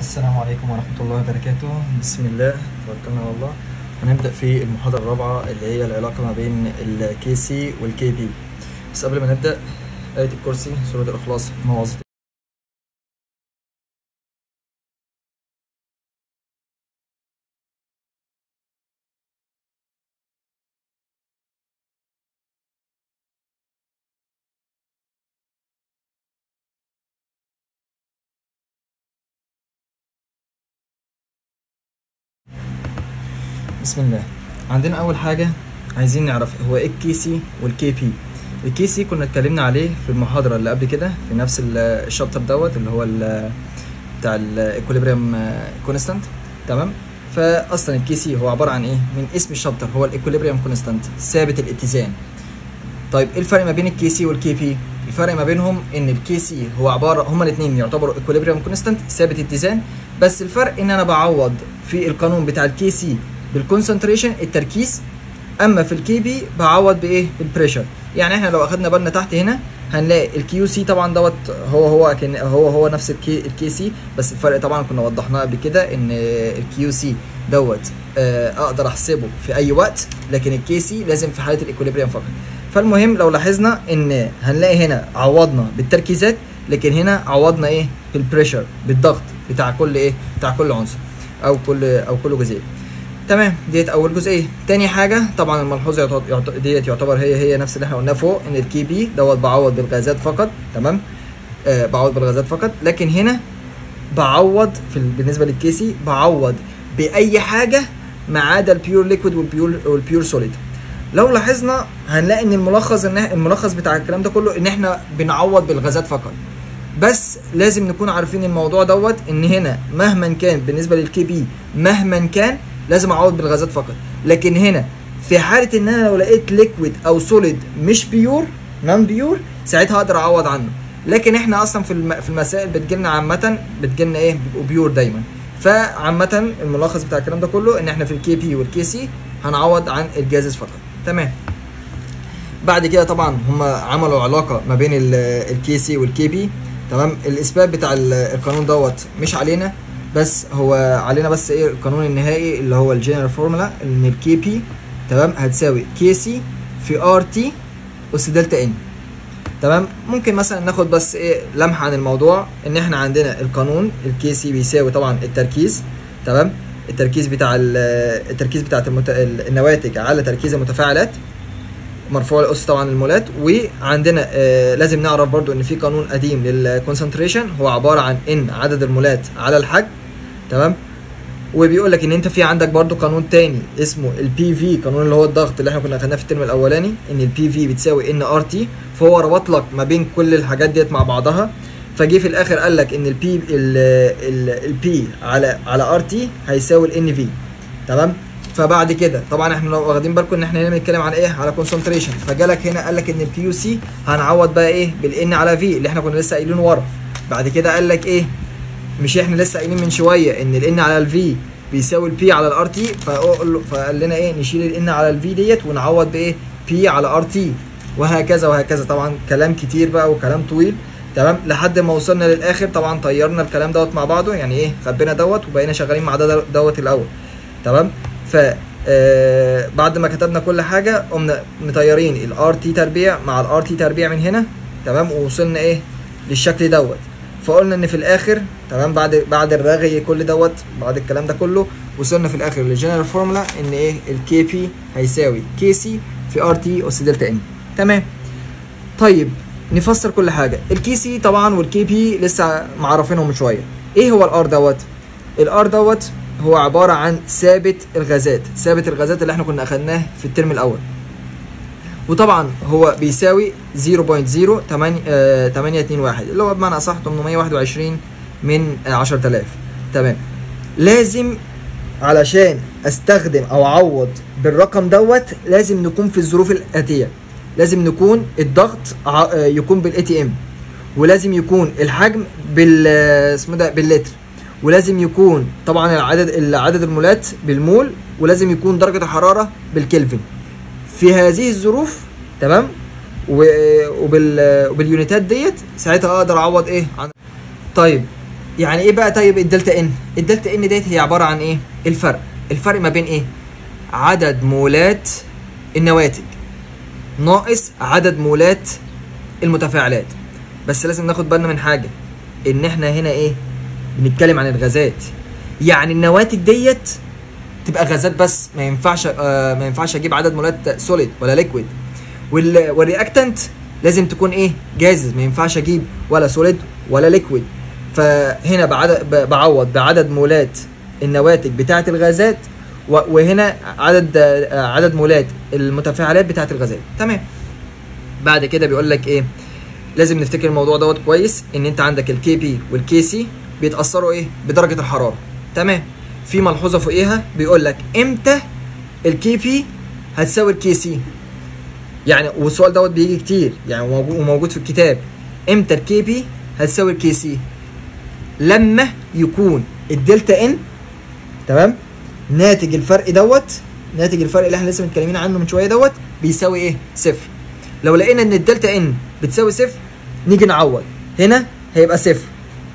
السلام عليكم ورحمة الله وبركاته بسم الله توكلنا على الله هنبدأ في المحاضرة الرابعة اللي هي العلاقة ما بين الكي سي والكي بي بس قبل ما نبدأ آية الكرسي سورة الإخلاص مواظب بسم الله عندنا اول حاجه عايزين نعرف هو ايه الكي سي والكي بي الكي سي كنا اتكلمنا عليه في المحاضره اللي قبل كده في نفس ال- الشابتر دوت اللي هو ال- بتاع الايكوليبريم كونستانت تمام فاصلا الكي سي هو عباره عن ايه من اسم الشابتر هو الايكوليبريم كونستانت ثابت الاتزان طيب ايه الفرق ما بين الكي سي والكي بي الفرق ما بينهم ان الكي سي هو عباره هما الاثنين يعتبروا ايكوليبريم كونستانت ثابت اتزان بس الفرق ان انا بعوض في القانون بتاع الكي سي بالكونسنتريشن التركيز اما في الكي بي بعوض بايه بالبريشر يعني احنا لو اخدنا بالنا تحت هنا هنلاقي الكيو سي طبعا دوت هو هو كان هو هو نفس الكي الكي سي بس الفرق طبعا كنا وضحناه قبل كده ان الكيو سي دوت آه، اقدر احسبه في اي وقت لكن الكي سي لازم في حاله الايكوليبريم فقط فالمهم لو لاحظنا ان هنلاقي هنا عوضنا بالتركيزات لكن هنا عوضنا ايه بالبريشر بالضغط بتاع كل ايه بتاع كل عنصر او كل او كل جزئيه تمام ديت اول جزئيه تاني حاجه طبعا الملحوظه يعت- يعت- ديت يعتبر هي هي نفس اللي احنا قلناه فوق ان الكي بي دوت بعوض بالغازات فقط تمام آه بعوض بالغازات فقط لكن هنا بعوض في ال- بالنسبه للكي سي بعوض باي حاجه ما عدا البيور ليكويد والبيور والبيور سوليد لو لاحظنا هنلاقي ان الملخص ان إح- الملخص بتاع الكلام ده كله ان احنا بنعوض بالغازات فقط بس لازم نكون عارفين الموضوع دوت ان هنا مهما كان بالنسبه للكي بي مهما كان لازم اعوض بالغازات فقط لكن هنا في حاله ان انا لو لقيت ليكويد او سوليد مش بيور نون بيور ساعتها اقدر اعوض عنه لكن احنا اصلا في الم... في المسائل بتجيلنا عامه بتجيلنا ايه بيبقوا بيور دايما فعامه الملخص بتاع الكلام ده كله ان احنا في الكي بي والكي سي هنعوض عن الجازز فقط تمام بعد كده طبعا هم عملوا علاقه ما بين الكي سي والكي بي تمام الاثبات بتاع ال- القانون دوت مش علينا بس هو علينا بس ايه القانون النهائي اللي هو الجنرال فورمولا ان الكي بي تمام هتساوي كي سي في ار تي اس دلتا ان تمام ممكن مثلا ناخد بس ايه لمحه عن الموضوع ان احنا عندنا القانون الكي سي بيساوي طبعا التركيز تمام التركيز بتاع ال- التركيز بتاعت المت... النواتج على تركيز المتفاعلات مرفوع الاس طبعا المولات وعندنا آه لازم نعرف برضو ان في قانون قديم للكونسنتريشن هو عباره عن ان عدد المولات على الحجم تمام وبيقول لك ان انت في عندك برضو قانون تاني اسمه البي في قانون اللي هو الضغط اللي احنا كنا خدناه في الترم الاولاني ان البي في بتساوي ان ار تي فهو ربط لك ما بين كل الحاجات ديت مع بعضها فجه في الاخر قال لك ان البي البي على على ار تي هيساوي الان في تمام فبعد كده طبعا احنا لو واخدين بالكم ان احنا هنا بنتكلم عن ايه على كونسنتريشن فجالك هنا قال لك ان البي يو سي هنعوض بقى ايه بالان على في اللي احنا كنا لسه قايلينه ورا بعد كده قال لك ايه مش احنا لسه قايلين من شويه ان الان على الفي بيساوي البي على الار تي فقال لنا ايه نشيل الان على الفي ديت ونعوض بايه بي على ار تي وهكذا وهكذا طبعا كلام كتير بقى وكلام طويل تمام لحد ما وصلنا للاخر طبعا طيرنا الكلام دوت مع بعضه يعني ايه خبينا دوت وبقينا شغالين مع ده دوت الاول تمام ف آه بعد ما كتبنا كل حاجه قمنا مطيرين الار تي تربيع مع الار تي تربيع من هنا تمام ووصلنا ايه للشكل دوت فقلنا ان في الاخر تمام بعد بعد الرغي كل دوت بعد الكلام ده كله وصلنا في الاخر للجنرال فورمولا ان ايه الكي بي هيساوي كي سي في ار تي اس دلتا ان تمام طيب نفسر كل حاجه الكي سي طبعا والكي بي لسه معرفينهم من شويه ايه هو الار دوت الار دوت هو عباره عن ثابت الغازات ثابت الغازات اللي احنا كنا اخدناه في الترم الاول وطبعا هو بيساوي 0.0821 اللي هو بمعنى اصح 821 من 10000 تمام لازم علشان استخدم او اعوض بالرقم دوت لازم نكون في الظروف الاتيه لازم نكون الضغط ع- يكون بالاي تي ام ولازم يكون الحجم بال اسمه ده باللتر ولازم يكون طبعا العدد عدد المولات بالمول ولازم يكون درجه الحراره بالكلفن في هذه الظروف تمام و- وبال وباليونيتات ديت ساعتها اقدر اعوض ايه عن طيب يعني ايه بقى طيب الدلتا ان الدلتا ان ديت هي عباره عن ايه الفرق الفرق ما بين ايه عدد مولات النواتج ناقص عدد مولات المتفاعلات بس لازم ناخد بالنا من حاجه ان احنا هنا ايه بنتكلم عن الغازات يعني النواتج ديت تبقى غازات بس ما ينفعش آه ما ينفعش اجيب عدد مولات سوليد ولا ليكويد وال والرياكتنت لازم تكون ايه جاهز ما ينفعش اجيب ولا سوليد ولا ليكويد فهنا بعدد ب- بعوض بعدد مولات النواتج بتاعه الغازات و- وهنا عدد آه، عدد مولات المتفاعلات بتاعه الغازات تمام بعد كده بيقول لك ايه لازم نفتكر الموضوع دوت كويس ان انت عندك الكي بي والكي سي بيتاثروا ايه بدرجه الحراره تمام في ملحوظه فوقيها بيقول لك امتى الكي بي هتساوي الكي سي يعني والسؤال دوت بيجي كتير يعني وموجود وموجود في الكتاب امتى الكي بي هتساوي الكي سي لما يكون الدلتا ان تمام ناتج الفرق دوت ناتج الفرق اللي احنا لسه متكلمين عنه من شويه دوت بيساوي ايه صفر لو لقينا ان الدلتا ان بتساوي صفر نيجي نعوض هنا هيبقى صفر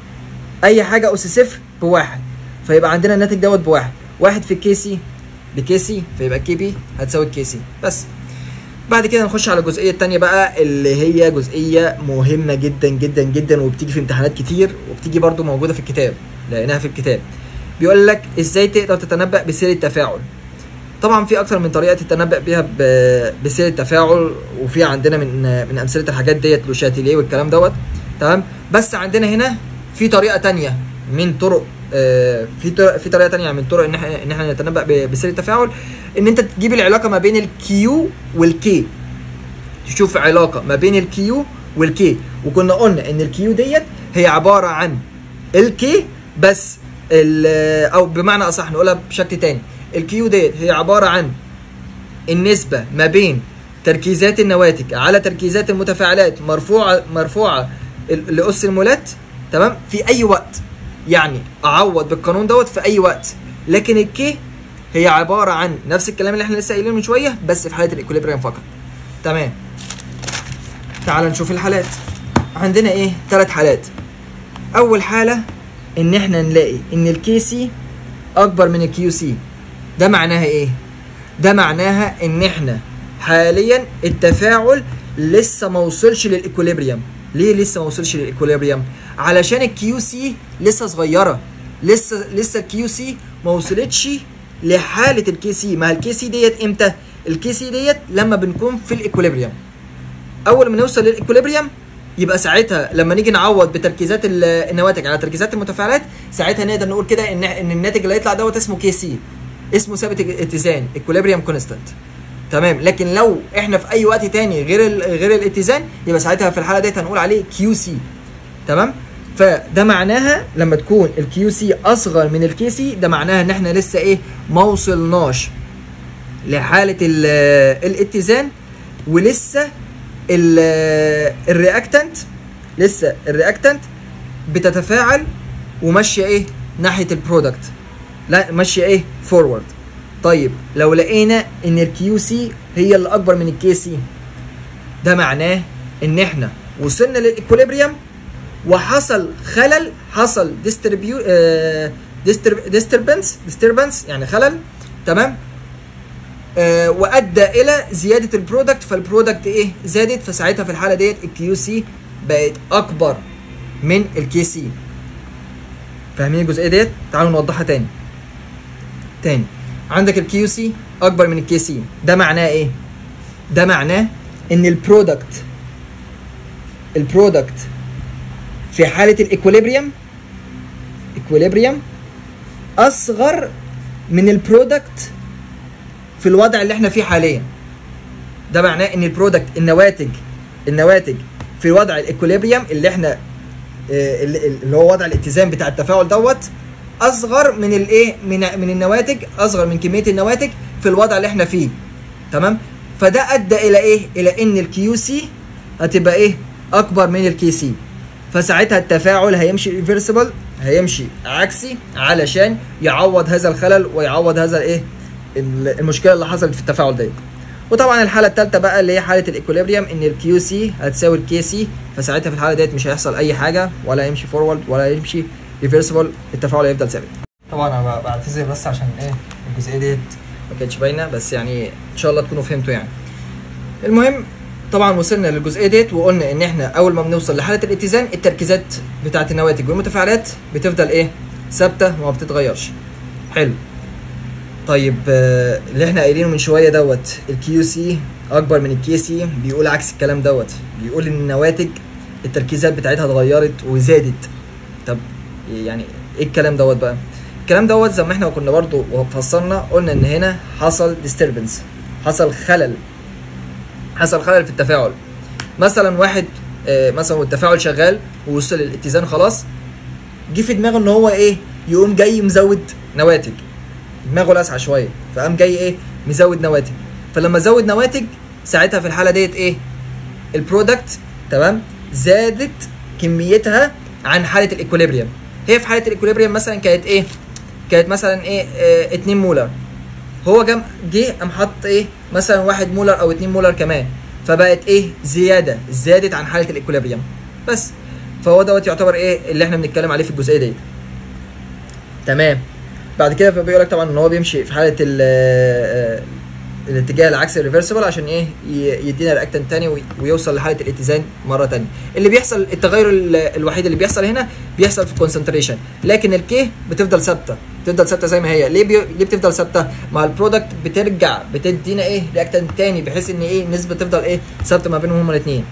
اي حاجه اس صفر بواحد فيبقى عندنا الناتج دوت بواحد واحد في الكي سي بكي سي فيبقى الكي بي هتساوي الكي سي بس بعد كده نخش على الجزئيه الثانيه بقى اللي هي جزئيه مهمه جدا جدا جدا وبتيجي في امتحانات كتير وبتيجي برضو موجوده في الكتاب لقيناها في الكتاب بيقول لك ازاي تقدر تتنبأ بسير التفاعل طبعا في اكتر من طريقه تتنبأ بيها ب- بسير التفاعل وفي عندنا من من امثله الحاجات ديت لوشاتيليه والكلام دوت تمام بس عندنا هنا في طريقه تانية من طرق آه، في طرق في طريقه تانية من طرق ان احنا ان احنا نتنبأ ب- بسير التفاعل ان انت تجيب العلاقه ما بين الكيو والكي تشوف علاقه ما بين الكيو والكي وكنا قلنا ان الكيو ديت هي عباره عن الكي بس ال- او بمعنى اصح نقولها بشكل تاني الكيو ديت هي عباره عن النسبه ما بين تركيزات النواتج على تركيزات المتفاعلات مرفوعه مرفوعه ال- لاس المولات تمام في اي وقت يعني اعوض بالقانون دوت في اي وقت لكن الكي هي عباره عن نفس الكلام اللي احنا لسه قايلينه من شويه بس في حاله الاكوليبريم فقط تمام تعال نشوف الحالات عندنا ايه ثلاث حالات اول حاله ان احنا نلاقي ان الكي سي اكبر من الكيو سي ده معناها ايه ده معناها ان احنا حاليا التفاعل لسه ما وصلش للايكوليبريم ليه لسه ما وصلش للايكوليبريم علشان الكيو سي لسه صغيره لسه لسه الكيو سي ما وصلتش لحاله الكي سي ما الكي سي ديت امتى الكي سي ديت لما بنكون في الايكوليبريم اول ما نوصل للايكوليبريم يبقى ساعتها لما نيجي نعوض بتركيزات ال- النواتج على تركيزات المتفاعلات ساعتها نقدر نقول كده ان ان الناتج اللي هيطلع دوت اسمه كي سي اسمه ثابت الاتزان ايكوليبريم كونستانت تمام لكن لو احنا في اي وقت تاني غير ال- غير الاتزان يبقى ساعتها في الحاله ديت هنقول عليه كيو سي تمام فده معناها لما تكون الكيو سي اصغر من الكي سي ده معناها ان احنا لسه ايه ما وصلناش لحاله ال- الاتزان ولسه ال- الرياكتنت لسه الرياكتنت بتتفاعل وماشيه ايه ناحيه البرودكت لا ماشيه ايه فورورد طيب لو لقينا ان الكيو سي هي اللي اكبر من الكي سي ده معناه ان احنا وصلنا للايكوليبريم وحصل خلل حصل ديستربيو ديستربنس ديستربنس يعني خلل تمام آه وادى الى زياده البرودكت فالبرودكت ايه زادت فساعتها في الحاله ديت الكيو سي بقت اكبر من الكي سي فاهمين الجزئيه ديت تعالوا نوضحها تاني تاني عندك الكيو سي اكبر من الكي سي ده معناه ايه ده معناه ان البرودكت البرودكت في حاله الايكوليبريم ايكوليبريم اصغر من البرودكت في الوضع اللي احنا فيه حاليا ده معناه ان البرودكت النواتج النواتج في وضع الايكوليبريم اللي احنا آه، اللي اللي هو وضع الاتزان بتاع التفاعل دوت اصغر من الايه من من النواتج اصغر من كميه النواتج في الوضع اللي احنا فيه تمام فده ادى الى ايه الى ان الكيو سي هتبقى ايه اكبر من الكي سي فساعتها التفاعل هيمشي ريفرسبل هيمشي عكسي علشان يعوض هذا الخلل ويعوض هذا الايه ال- المشكله اللي حصلت في التفاعل ديت وطبعا الحاله الثالثه بقى اللي هي حاله الايكوليبريم ان الكيو سي هتساوي الكي سي فساعتها في الحاله ديت مش هيحصل اي حاجه ولا يمشي فورورد ولا يمشي ريفرسبل التفاعل هيفضل ثابت طبعا انا ب- بعتذر بس عشان ايه الجزئيه ديت ما كانتش باينه بس يعني ان شاء الله تكونوا فهمتوا يعني المهم طبعا وصلنا للجزئيه ديت وقلنا ان احنا اول ما بنوصل لحاله الاتزان التركيزات بتاعه النواتج والمتفاعلات بتفضل ايه ثابته وما بتتغيرش حلو طيب آه، اللي احنا قايلينه من شويه دوت الكيو سي اكبر من الكي سي بيقول عكس الكلام دوت بيقول ان النواتج التركيزات بتاعتها اتغيرت وزادت طب يعني ايه الكلام دوت بقى الكلام دوت زي ما احنا كنا برضو فصلنا قلنا ان هنا حصل ديستربنس حصل خلل حصل خلل في التفاعل مثلا واحد آه، مثلا والتفاعل شغال ووصل للاتزان خلاص جه في دماغه ان هو ايه يقوم جاي مزود نواتج دماغه لاسعه شويه فقام جاي ايه مزود نواتج فلما زود نواتج ساعتها في الحاله ديت ايه البرودكت تمام زادت كميتها عن حاله الايكوليبريم هي في حاله الايكوليبريم مثلا كانت ايه كانت مثلا ايه, اه 2 مولر هو جم جه قام حط ايه مثلا 1 مولر او 2 مولر كمان فبقت ايه زياده زادت عن حاله الايكوليبريم بس فهو دوت يعتبر ايه اللي احنا بنتكلم عليه في الجزئيه ديت تمام بعد كده فبيقول لك طبعا ان هو بيمشي في حاله ال آه، الاتجاه العكسي الريفرسبل عشان ايه ي- يدينا رياكتنت تاني وي- ويوصل لحاله الاتزان مره تانية اللي بيحصل التغير ال- الوحيد اللي بيحصل هنا بيحصل في الكونسنتريشن لكن الكي بتفضل ثابته بتفضل ثابته زي ما هي ليه بي... ليه بتفضل ثابته مع البرودكت بترجع بتدينا ايه رياكتنت تاني بحيث ان ايه النسبه تفضل ايه ثابته ما بينهم هما الاثنين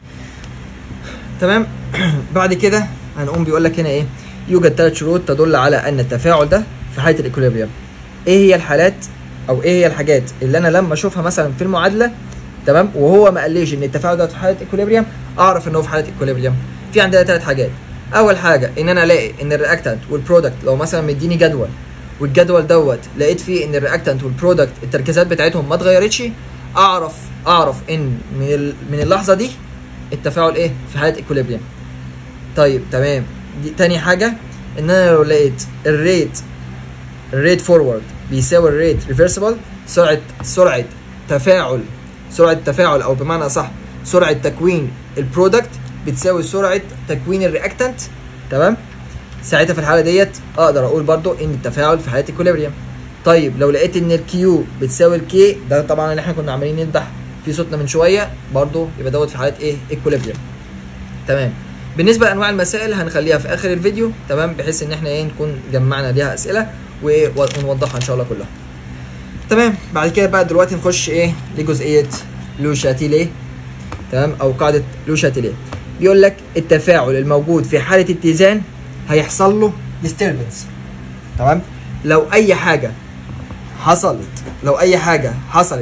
تمام بعد كده هنقوم بيقول لك هنا ايه يوجد ثلاث شروط تدل على ان التفاعل ده في حاله الايكوليبريم ايه هي الحالات او ايه هي الحاجات اللي انا لما اشوفها مثلا في المعادله تمام وهو ما قاليش ان التفاعل ده في حاله ايكوليبريم اعرف ان هو في حاله ايكوليبريم في عندنا ثلاث حاجات اول حاجه ان انا الاقي ان الرياكتنت والبرودكت لو مثلا مديني جدول والجدول دوت لقيت فيه ان الرياكتنت والبرودكت التركيزات بتاعتهم ما اتغيرتش اعرف اعرف ان من ال- من اللحظه دي التفاعل ايه في حاله ايكوليبريم طيب تمام دي تاني حاجه ان انا لو لقيت الريت الريت فورورد بيساوي الريت ريفرسبل سرعه سرعه تفاعل سرعه تفاعل او بمعنى اصح سرعه تكوين البرودكت بتساوي سرعه تكوين الرياكتنت تمام ساعتها في الحاله ديت اقدر اقول برضو ان التفاعل في حاله ايكوليبريم طيب لو لقيت ان الكيو بتساوي الكي ده طبعا اللي احنا كنا عمالين نذبح في صوتنا من شويه برضو يبقى دوت في حاله ايه ايكوليبريم تمام بالنسبه لانواع المسائل هنخليها في اخر الفيديو تمام بحيث ان احنا ايه نكون جمعنا ليها اسئله وايه ونوضحها ان شاء الله كلها تمام بعد كده بقى دلوقتي نخش ايه لجزئيه لو شاتيليه تمام او قاعده لو شاتيليه بيقول لك التفاعل الموجود في حاله اتزان هيحصل له disturbance تمام لو اي حاجه حصلت لو اي حاجه حصلت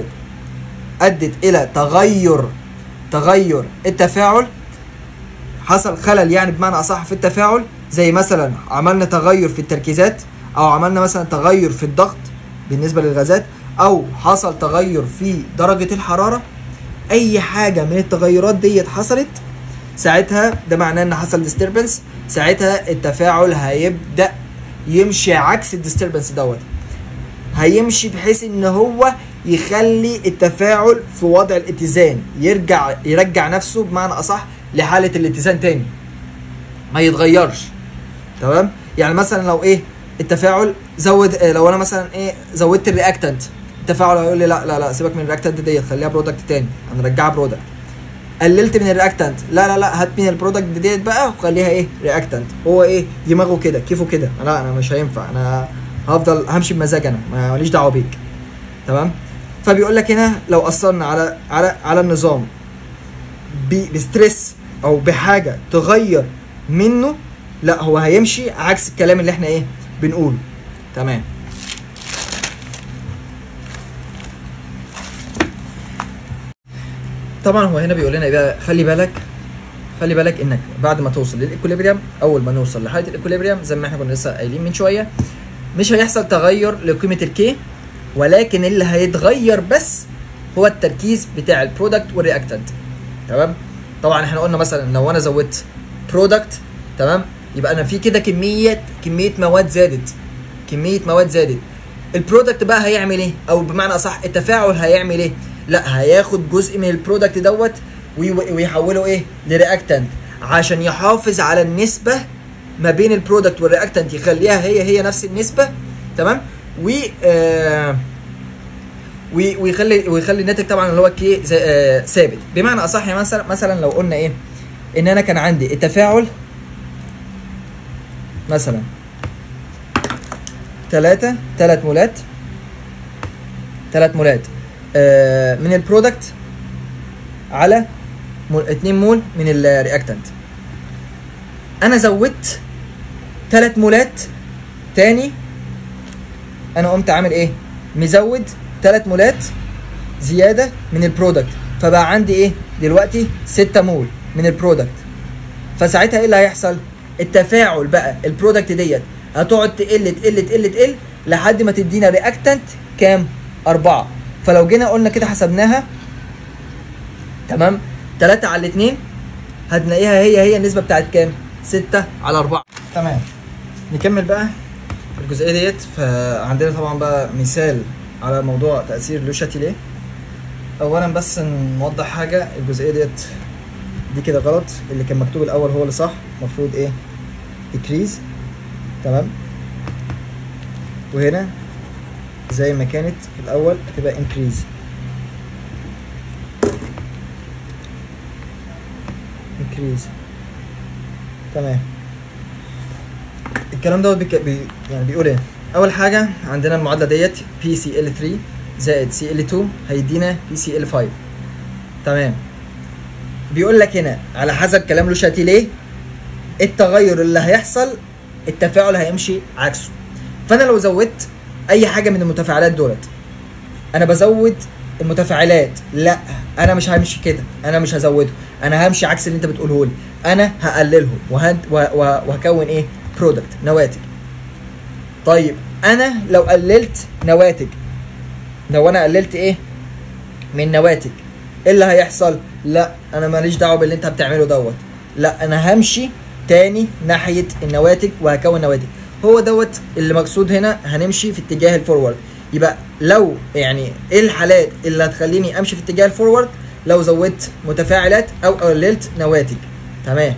ادت الى تغير تغير التفاعل حصل خلل يعني بمعنى اصح في التفاعل زي مثلا عملنا تغير في التركيزات او عملنا مثلا تغير في الضغط بالنسبه للغازات او حصل تغير في درجه الحراره اي حاجه من التغيرات ديت حصلت ساعتها ده معناه ان حصل ديستربنس ساعتها التفاعل هيبدا يمشي عكس الديستربنس دوت هيمشي بحيث ان هو يخلي التفاعل في وضع الاتزان يرجع يرجع نفسه بمعنى اصح لحاله الاتزان تاني ما يتغيرش تمام يعني مثلا لو ايه التفاعل زود إيه لو انا مثلا ايه زودت الرياكتنت التفاعل هيقول لي لا لا لا سيبك من الرياكتنت ديت خليها برودكت تاني هنرجعها برودكت قللت من الرياكتنت لا لا لا هات من البرودكت ديت بقى وخليها ايه رياكتنت هو ايه دماغه كده كيفه كده لا انا مش هينفع انا هفضل همشي بمزاج انا ما- ماليش دعوه بيك تمام فبيقول لك هنا لو اثرنا على على على النظام ب- بستريس او بحاجه تغير منه لا هو هيمشي عكس الكلام اللي احنا ايه بنقوله تمام طبعا هو هنا بيقول لنا ايه بقى خلي بالك خلي بالك انك بعد ما توصل للايكوليبريم اول ما نوصل لحاله الايكوليبريم زي ما احنا كنا لسه قايلين من شويه مش هيحصل تغير لقيمه الكي ولكن اللي هيتغير بس هو التركيز بتاع البرودكت والرياكتنت تمام طبعا احنا قلنا مثلا لو انا زودت برودكت تمام يبقى انا في كده كميه كميه مواد زادت كميه مواد زادت البرودكت بقى هيعمل ايه او بمعنى اصح التفاعل هيعمل ايه لا هياخد جزء من البرودكت دوت وي- ويحوله ايه لرياكتنت عشان يحافظ على النسبه ما بين البرودكت والرياكتنت يخليها هي هي نفس النسبه تمام و آه وي- ويخلي ويخلي الناتج طبعا اللي هو كي زي- آه، ثابت بمعنى اصح يعني مثلا مثلا لو قلنا ايه ان انا كان عندي التفاعل مثلا ثلاثة ثلاث مولات ثلاث مولات آه، من البرودكت على مول 2 مول من الرياكتنت انا زودت ثلاث مولات تاني انا قمت عامل ايه مزود ثلاث مولات زياده من البرودكت فبقى عندي ايه دلوقتي 6 مول من البرودكت فساعتها ايه اللي هيحصل التفاعل بقى البرودكت ديت هتقعد تقل تقل تقل تقل لحد ما تدينا رياكتنت كام أربعة فلو جينا قلنا كده حسبناها تمام 3 على 2 هتلاقيها هي هي النسبة بتاعت كام 6 على 4 تمام نكمل بقى الجزئية ديت فعندنا طبعا بقى مثال على موضوع تأثير لو شاتيليه أولا بس نوضح حاجة الجزئية ديت دي كده غلط اللي كان مكتوب الأول هو اللي صح المفروض إيه decrease تمام وهنا زي ما كانت في الأول هتبقى increase increase تمام الكلام دوت بيك... بي... يعني بيقول ايه اول حاجه عندنا المعادله ديت بي سي ال 3 زائد سي ال 2 هيدينا بي سي ال 5 تمام بيقول لك هنا على حسب كلام لو شاتيليه التغير اللي هيحصل التفاعل هيمشي عكسه فانا لو زودت اي حاجه من المتفاعلات دولت انا بزود المتفاعلات لا انا مش همشي كده انا مش هزوده انا همشي عكس اللي انت بتقوله لي انا هقللهم وهد و- و- وهكون ايه برودكت نواتج طيب انا لو قللت نواتج لو انا قللت ايه من نواتج ايه اللي هيحصل لا انا ماليش دعوه باللي انت بتعمله دوت لا انا همشي تاني ناحيه النواتج وهكون نواتج هو دوت اللي مقصود هنا هنمشي في اتجاه الفورورد يبقى لو يعني ايه الحالات اللي هتخليني امشي في اتجاه الفورورد لو زودت متفاعلات او قللت نواتج تمام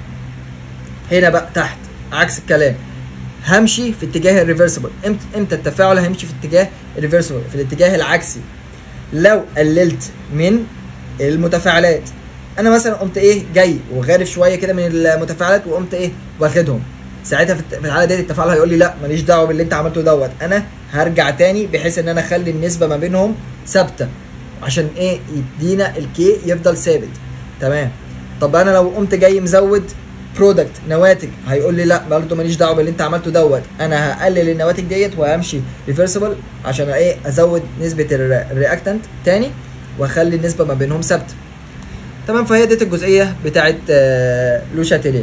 هنا بقى تحت عكس الكلام همشي في اتجاه الريفرسبل امتى امتى التفاعل هيمشي في اتجاه الريفرسبل في الاتجاه العكسي لو قللت من المتفاعلات انا مثلا قمت ايه جاي وغارف شويه كده من المتفاعلات وقمت ايه واخدهم ساعتها في الت- في الحاله دي التفاعل هيقول لي لا ماليش دعوه باللي انت عملته دوت انا هرجع تاني بحيث ان انا اخلي النسبه ما بينهم ثابته عشان ايه يدينا الكي يفضل ثابت تمام طب انا لو قمت جاي مزود برودكت نواتج هيقول لي لا برضه ماليش دعوه باللي انت عملته دوت انا هقلل النواتج ديت وهمشي ريفرسبل عشان ايه ازود نسبه الر- الرياكتنت تاني واخلي النسبه ما بينهم ثابته تمام فهي ديت الجزئيه بتاعت آه، لو شاتيليه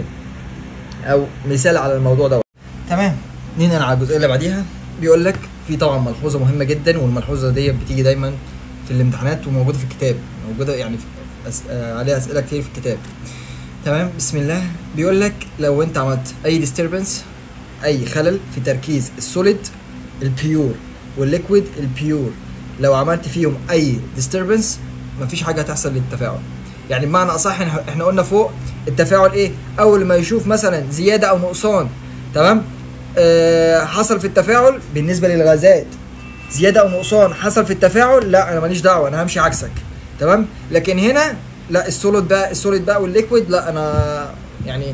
او مثال على الموضوع دوت تمام نيجي على الجزئيه اللي بعديها بيقول لك في طبعا ملحوظه مهمه جدا والملحوظه دي بتيجي دايما في الامتحانات وموجوده في الكتاب موجوده يعني في أس... آه، عليها اسئله كتير في الكتاب تمام بسم الله بيقول لك لو انت عملت اي ديستربنس اي خلل في تركيز السوليد البيور والليكويد البيور لو عملت فيهم اي ديستربنس مفيش حاجه هتحصل للتفاعل يعني بمعنى اصح احنا إحنا قلنا فوق التفاعل ايه اول ما يشوف مثلا زياده او نقصان تمام آه حصل في التفاعل بالنسبه للغازات زياده او نقصان حصل في التفاعل لا انا ماليش دعوه انا همشي عكسك تمام لكن هنا لا السوليد بقى السوليد بقى والليكويد لا انا يعني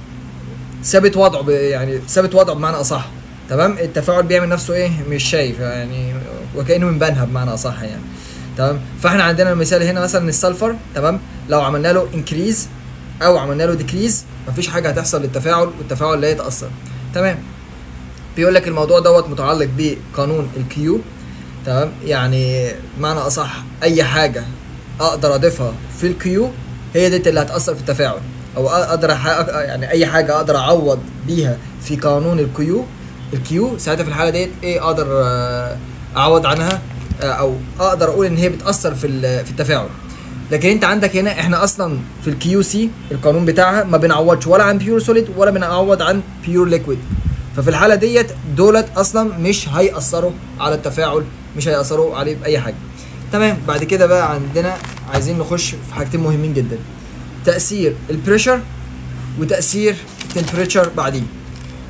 ثابت وضعه ب- يعني ثابت وضعه بمعنى اصح تمام التفاعل بيعمل نفسه ايه مش شايف يعني وكانه من بنها بمعنى اصح يعني تمام فاحنا عندنا المثال هنا مثلا السلفر تمام لو عملنا له انكريز او عملنا له ديكريز مفيش حاجه هتحصل للتفاعل والتفاعل لا يتاثر تمام بيقول لك الموضوع دوت متعلق بقانون الكيو تمام يعني معنى اصح اي حاجه اقدر اضيفها في الكيو هي دي اللي هتاثر في التفاعل او اقدر أح- يعني اي حاجه اقدر اعوض بيها في قانون الكيو الكيو ساعتها في الحاله ديت ايه اقدر آه، اعوض عنها آه، او اقدر اقول ان هي بتاثر في ال- في التفاعل لكن انت عندك هنا احنا اصلا في الكيو سي القانون بتاعها ما بنعوضش ولا عن بيور سوليد ولا بنعوض عن بيور ليكويد ففي الحاله ديت دولت اصلا مش هيأثروا على التفاعل مش هيأثروا عليه باي حاجه تمام بعد كده بقى عندنا عايزين نخش في حاجتين مهمين جدا تأثير البريشر وتأثير التمبريتشر بعديه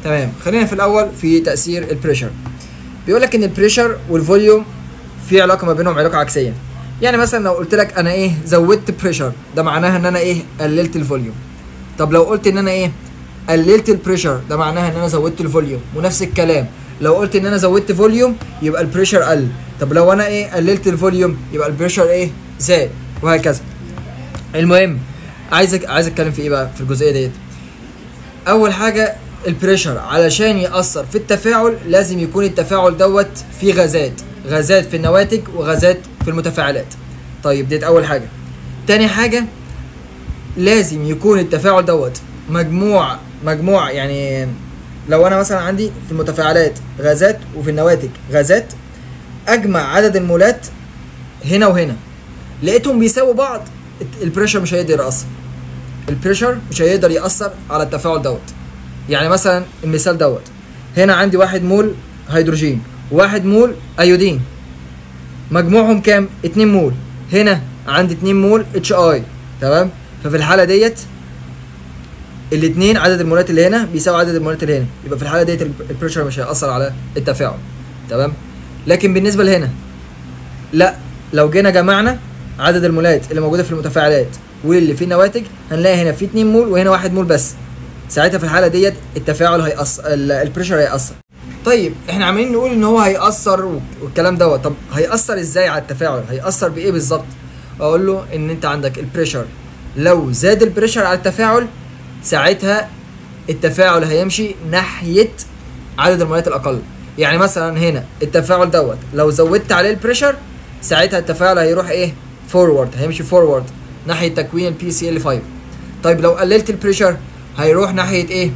تمام خلينا في الاول في تاثير البريشر بيقول لك ان البريشر والفوليوم في علاقه ما بينهم علاقه عكسيه يعني مثلا لو قلت لك انا ايه زودت بريشر ده معناها ان انا ايه قللت الفوليوم طب لو قلت ان انا ايه قللت البريشر ده معناها ان انا زودت الفوليوم ونفس الكلام لو قلت ان انا زودت فوليوم يبقى البريشر قل طب لو انا ايه قللت الفوليوم يبقى البريشر ايه زاد وهكذا المهم عايز عايز اتكلم في ايه بقى في الجزئيه ديت اول حاجه البريشر علشان ياثر في التفاعل لازم يكون التفاعل دوت فيه غازات غازات في النواتج وغازات في المتفاعلات طيب ديت اول حاجه تاني حاجه لازم يكون التفاعل دوت مجموع مجموع يعني لو انا مثلا عندي في المتفاعلات غازات وفي النواتج غازات اجمع عدد المولات هنا وهنا لقيتهم بيساووا بعض البريشر مش هيقدر يأثر البريشر مش هيقدر يأثر على التفاعل دوت يعني مثلا المثال دوت هنا عندي واحد مول هيدروجين وواحد مول ايودين مجموعهم كام 2 مول هنا عندي 2 مول اتش اي تمام ففي الحاله ديت الاثنين عدد المولات اللي هنا بيساوي عدد المولات اللي هنا يبقى في الحاله ديت البريشر مش هيأثر على التفاعل تمام لكن بالنسبه لهنا لا لو جينا جمعنا عدد المولات اللي موجوده في المتفاعلات واللي في النواتج هنلاقي هنا في 2 مول وهنا 1 مول بس ساعتها في الحاله ديت التفاعل هيأثر البريشر هيأثر طيب احنا عمالين نقول ان هو هيأثر والكلام دوت طب هيأثر ازاي على التفاعل هيأثر بايه بالظبط اقول له ان انت عندك البريشر لو زاد البريشر على التفاعل ساعتها التفاعل هيمشي ناحيه عدد المولات الاقل يعني مثلا هنا التفاعل دوت لو زودت عليه البريشر ساعتها التفاعل هيروح ايه فورورد هيمشي فورورد ناحيه تكوين البي سي ال 5 طيب لو قللت البريشر هيروح ناحيه ايه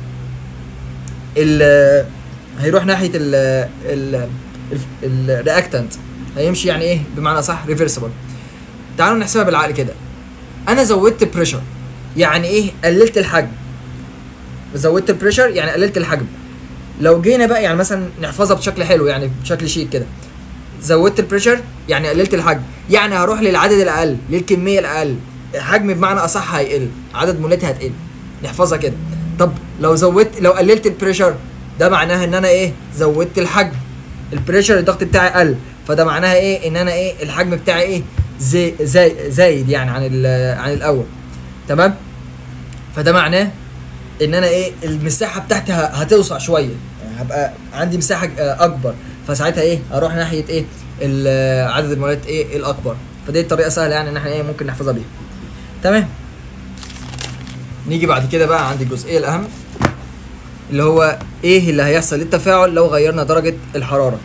ال هيروح ناحيه ال ال الرياكتنت هيمشي يعني ايه بمعنى صح ريفرسبل تعالوا نحسبها بالعقل كده انا زودت بريشر يعني ايه قللت الحجم زودت البريشر يعني قللت الحجم لو جينا بقى يعني مثلا نحفظها بشكل حلو يعني بشكل شيك كده زودت البريشر يعني قللت الحجم يعني هروح للعدد الاقل للكميه الاقل الحجم بمعنى اصح هيقل عدد مولاتي هتقل نحفظها كده طب لو زودت لو قللت البريشر ده معناها ان انا ايه زودت الحجم البريشر الضغط بتاعي قل فده معناها ايه ان انا ايه الحجم بتاعي ايه زي زي زايد يعني عن عن الاول تمام فده معناه ان انا ايه المساحه بتاعتي هتوسع شويه يعني هبقى عندي مساحه اكبر فساعتها ايه اروح ناحيه ايه عدد المولات ايه الاكبر فدي طريقه سهله يعني ان احنا ايه ممكن نحفظها بيها تمام نيجي بعد كده بقى عند الجزئيه الاهم اللي هو ايه اللي هيحصل للتفاعل لو غيرنا درجه الحراره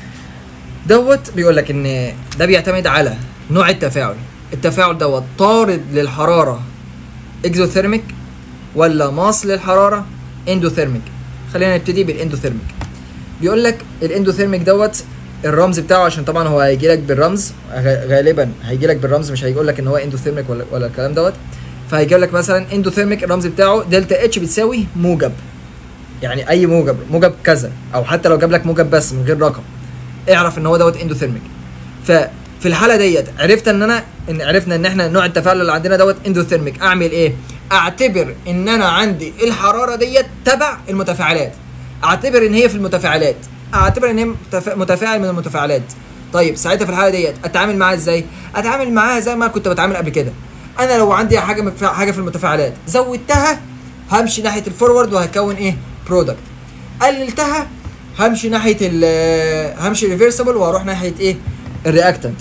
دوت بيقول لك ان ده بيعتمد على نوع التفاعل التفاعل دوت طارد للحراره اكزوثيرميك ولا ماس للحراره اندوثيرميك خلينا نبتدي بالاندوثيرميك بيقول لك الاندوثيرميك دوت الرمز بتاعه عشان طبعا هو هيجي لك بالرمز غالبا هيجي لك بالرمز مش هيقول لك ان هو اندوثيرميك ولا ولا الكلام دوت فهيجي لك مثلا اندوثيرميك الرمز بتاعه دلتا اتش بتساوي موجب يعني اي موجب موجب كذا او حتى لو جاب لك موجب بس من غير رقم اعرف ان هو دوت اندوثيرميك ففي الحاله ديت عرفت ان انا ان عرفنا ان احنا نوع التفاعل اللي عندنا دوت اندوثيرميك اعمل ايه اعتبر ان انا عندي الحراره ديت تبع المتفاعلات اعتبر ان هي في المتفاعلات اعتبر ان هي متفاعل من المتفاعلات طيب ساعتها في الحاله ديت اتعامل معاها ازاي اتعامل معاها زي ما كنت بتعامل قبل كده انا لو عندي حاجه حاجه في المتفاعلات زودتها همشي ناحيه الفورورد وهكون ايه برودكت قللتها همشي ناحيه ال همشي ريفرسبل وهروح ناحيه ايه الرياكتنت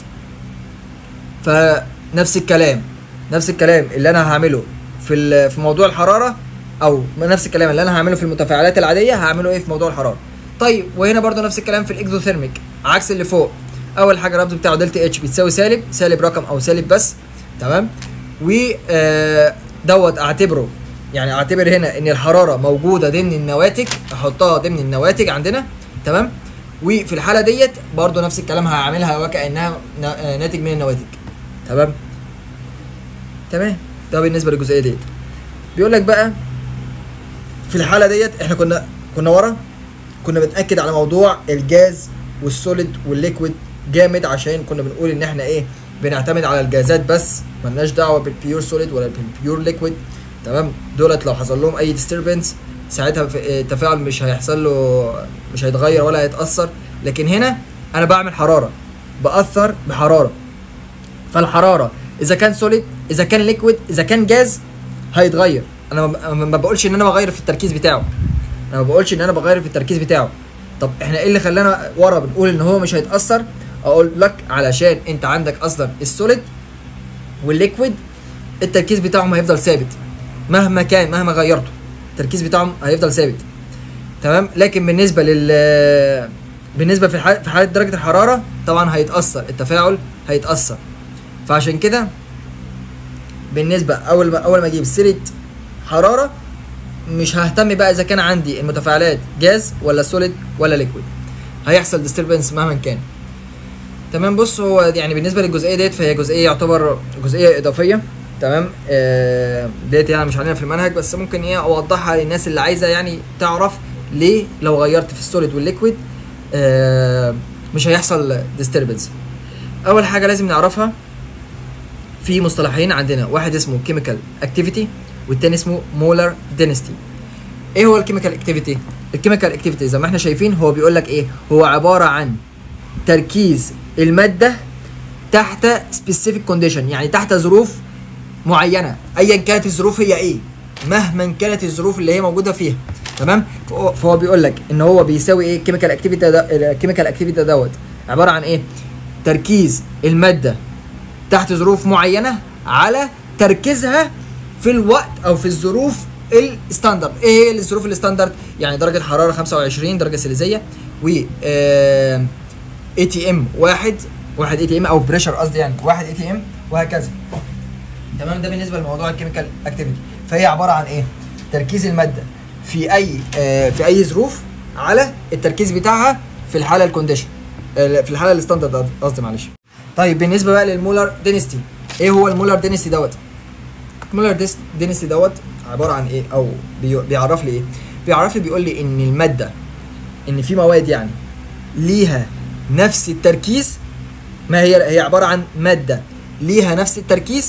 فنفس الكلام نفس الكلام اللي انا هعمله في في موضوع الحراره او نفس الكلام اللي انا هعمله في المتفاعلات العاديه هعمله ايه في موضوع الحراره طيب وهنا برضو نفس الكلام في الاكزوثيرميك عكس اللي فوق اول حاجه الرمز بتاعه دلتا اتش بتساوي سالب سالب رقم او سالب بس تمام و دوت اعتبره يعني اعتبر هنا ان الحراره موجوده ضمن النواتج احطها ضمن النواتج عندنا تمام وفي الحاله ديت برضو نفس الكلام هعملها وكانها ناتج من النواتج تمام تمام ده بالنسبه للجزئيه ديت بيقول لك بقى في الحاله ديت احنا كنا كنا ورا كنا بنأكد على موضوع الجاز والسوليد والليكويد جامد عشان كنا بنقول ان احنا ايه بنعتمد على الجازات بس ملناش دعوه بالبيور سوليد ولا بالبيور ليكويد تمام دولت لو حصل لهم اي ديستربنس ساعتها في- آه، التفاعل مش هيحصل له مش هيتغير ولا هيتاثر لكن هنا انا بعمل حراره باثر بحراره فالحراره اذا كان سوليد اذا كان ليكويد اذا كان جاز هيتغير انا ما- ما ما بقولش ان انا بغير في التركيز بتاعه انا ما بقولش ان انا بغير في التركيز بتاعه طب احنا ايه اللي خلانا ورا بنقول ان هو مش هيتاثر اقول لك علشان انت عندك اصلا السوليد والليكويد التركيز بتاعهم هيفضل ثابت مهما كان مهما غيرته التركيز بتاعهم هيفضل ثابت تمام لكن بالنسبه لل بالنسبه في حاله في حاله درجه الحراره طبعا هيتاثر التفاعل هيتاثر فعشان كده بالنسبه اول ما اول ما اجيب سيره حراره مش ههتم بقى اذا كان عندي المتفاعلات جاز ولا سوليد ولا ليكويد هيحصل ديستربنس مهما كان تمام بص هو يعني بالنسبه للجزئيه ديت فهي جزئيه يعتبر جزئيه اضافيه تمام آه ديت يعني مش علينا في المنهج بس ممكن ايه اوضحها للناس اللي عايزه يعني تعرف ليه لو غيرت في السوليد والليكويد آه مش هيحصل ديستربنس اول حاجه لازم نعرفها في مصطلحين عندنا واحد اسمه كيميكال اكتيفيتي والتاني اسمه مولر دينستي ايه هو الكيميكال اكتيفيتي الكيميكال اكتيفيتي زي ما احنا شايفين هو بيقول لك ايه هو عباره عن تركيز الماده تحت سبيسيفيك كونديشن يعني تحت ظروف معينه ايا كانت الظروف هي ايه مهما كانت الظروف اللي هي موجوده فيها تمام فهو- فهو بيقول لك ان هو بيساوي ايه الكيميكال اكتيفيتي الكيميكال اكتيفيتي دوت عباره عن ايه تركيز الماده تحت ظروف معينه على تركيزها في الوقت او في الظروف الستاندرد ايه هي الظروف الستاندرد يعني درجه حراره 25 درجه سيليزيه و اي تي ام واحد واحد اي تي ام او بريشر قصدي يعني واحد اي تي ام وهكذا تمام ده بالنسبه لموضوع الكيميكال اكتيفيتي فهي عباره عن ايه تركيز الماده في اي آه في اي ظروف على التركيز بتاعها في الحاله الكونديشن آه في الحاله الستاندرد قصدي معلش طيب بالنسبه بقى للمولر دينستي ايه هو المولر دينستي دوت المولر دينستي دوت عباره عن ايه او بي- بيعرف لي ايه بيعرف لي بيقول لي ان الماده ان في مواد يعني ليها نفس التركيز ما هي هي عباره عن ماده ليها نفس التركيز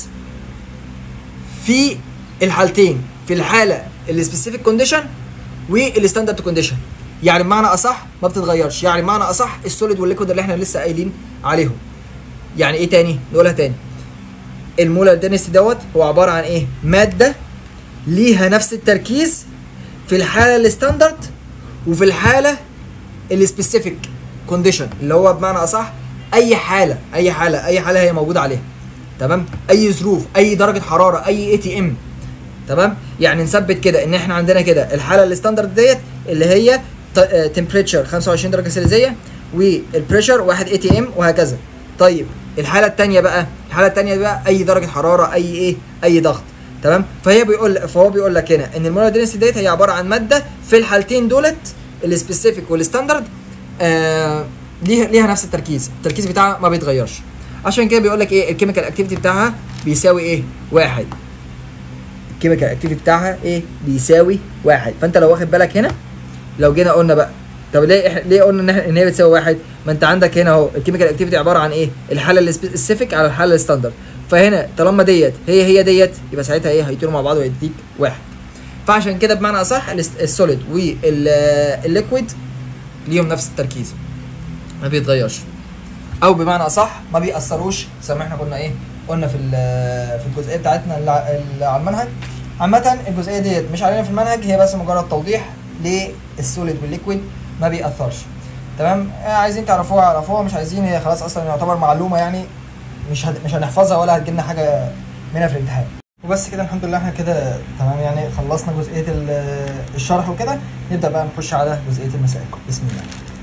في الحالتين في الحاله السبيسيفيك كونديشن والستاندرد كونديشن يعني بمعنى اصح ما بتتغيرش يعني بمعنى اصح السوليد والليكويد اللي احنا لسه قايلين عليهم يعني ايه تاني نقولها تاني المولر دينستي دوت هو عباره عن ايه ماده ليها نفس التركيز في الحاله الستاندرد وفي الحاله السبيسيفيك كونديشن اللي هو بمعنى اصح اي حاله اي حاله اي حاله هي موجوده عليها تمام اي ظروف اي درجه حراره اي اي تي ام تمام يعني نثبت كده ان احنا عندنا كده الحاله الستاندرد ديت اللي هي تمبريتشر 25 درجه سيليزيه والبريشر 1 اي تي ام وهكذا طيب الحاله الثانيه بقى الحاله الثانيه بقى اي درجه حراره اي ايه اي ضغط تمام فهي بيقول فهو بيقول لك هنا ان المولر دينستي ديت هي عباره عن ماده في الحالتين دولت السبيسيفيك والستاندرد آه ليها ليها نفس التركيز التركيز بتاعها ما بيتغيرش عشان كده بيقول لك ايه الكيميكال اكتيفيتي بتاعها بيساوي ايه واحد الكيميكال اكتيفيتي بتاعها ايه بيساوي واحد فانت لو واخد بالك هنا لو جينا قلنا بقى طب ليه إح- ليه قلنا ان إحنا- ان هي بتساوي واحد ما انت عندك هنا اهو الكيميكال اكتيفيتي عباره عن ايه الحاله السبيسيفيك على الحاله الستاندرد فهنا طالما ديت هي هي ديت يبقى ساعتها ايه هيطيروا مع بعض ويديك واحد فعشان كده بمعنى اصح الس- السوليد والليكويد ليهم نفس التركيز ما بيتغيرش او بمعنى اصح ما بيأثروش زي ما احنا قلنا ايه قلنا في ال- في الجزئيه بتاعتنا اللي ع- اللي على المنهج عامة الجزئية ديت مش علينا في المنهج هي بس مجرد توضيح للسوليد والليكويد ما بيأثرش تمام آه، عايزين تعرفوها اعرفوها مش عايزين هي خلاص اصلا يعتبر معلومة يعني مش هد... مش هنحفظها ولا هتجيلنا حاجة منها في الامتحان وبس كده الحمد لله احنا كده تمام يعني خلصنا جزئية ال- الشرح وكده نبدأ بقى نخش على جزئية المسائل بسم الله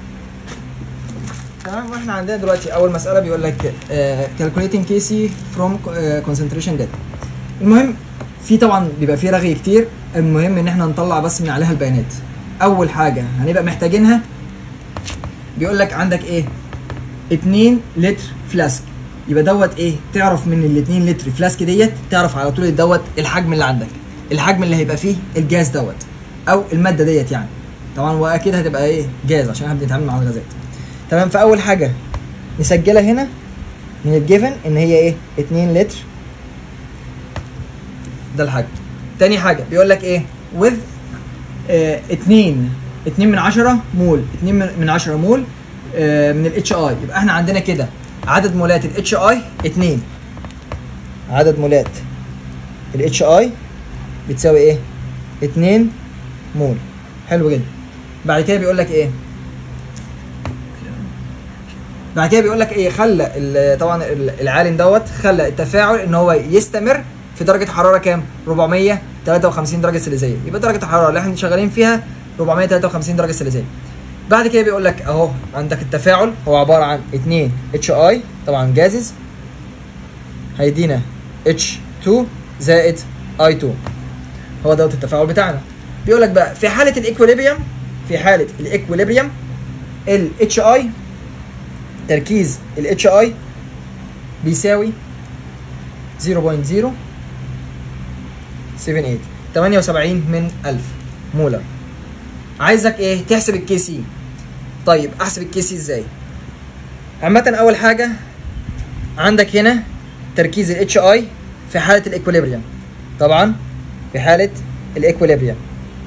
تمام واحنا عندنا دلوقتي اول مساله بيقول لك calculating KC from آه، concentration data المهم في طبعا بيبقى فيه رغي كتير المهم ان احنا نطلع بس من عليها البيانات اول حاجه هنبقى محتاجينها بيقول لك عندك ايه 2 لتر فلاسك يبقى دوت ايه تعرف من ال 2 لتر فلاسك ديت تعرف على طول دوت الحجم اللي عندك الحجم اللي هيبقى فيه الجاز دوت او الماده ديت يعني طبعا واكيد هتبقى ايه جاز عشان احنا بنتعامل مع الغازات تمام فاول حاجه نسجلها هنا من الجيفن ان هي ايه 2 لتر ده الحجم تاني حاجه بيقول لك ايه with آه 2 2 من 10 مول 2 من- من 10 مول آه من الاتش اي يبقى احنا عندنا كده عدد مولات الاتش اي 2 عدد مولات الاتش اي بتساوي ايه 2 مول حلو جدا بعد كده بيقول لك ايه بعد كده بيقول لك ايه خلى ال- طبعا ال- العالم دوت خلى التفاعل ان هو يستمر في درجه حراره كام 453 درجه سليزيه يبقى درجه الحراره اللي احنا شغالين فيها 453 درجه سليزيه بعد كده بيقول لك اهو عندك التفاعل هو عباره عن 2 اتش اي طبعا جازز هيدينا اتش 2 زائد اي 2 هو دوت التفاعل بتاعنا بيقول لك بقى في حاله الايكوليبريم في حاله الايكوليبريم الاتش اي تركيز الاتش اي بيساوي 0.078 78 من 1000 مولر عايزك ايه تحسب الكي سي طيب احسب الكي سي ازاي عامة اول حاجة عندك هنا تركيز الاتش اي في حالة الايكوليبريم طبعا في حالة الايكوليبريم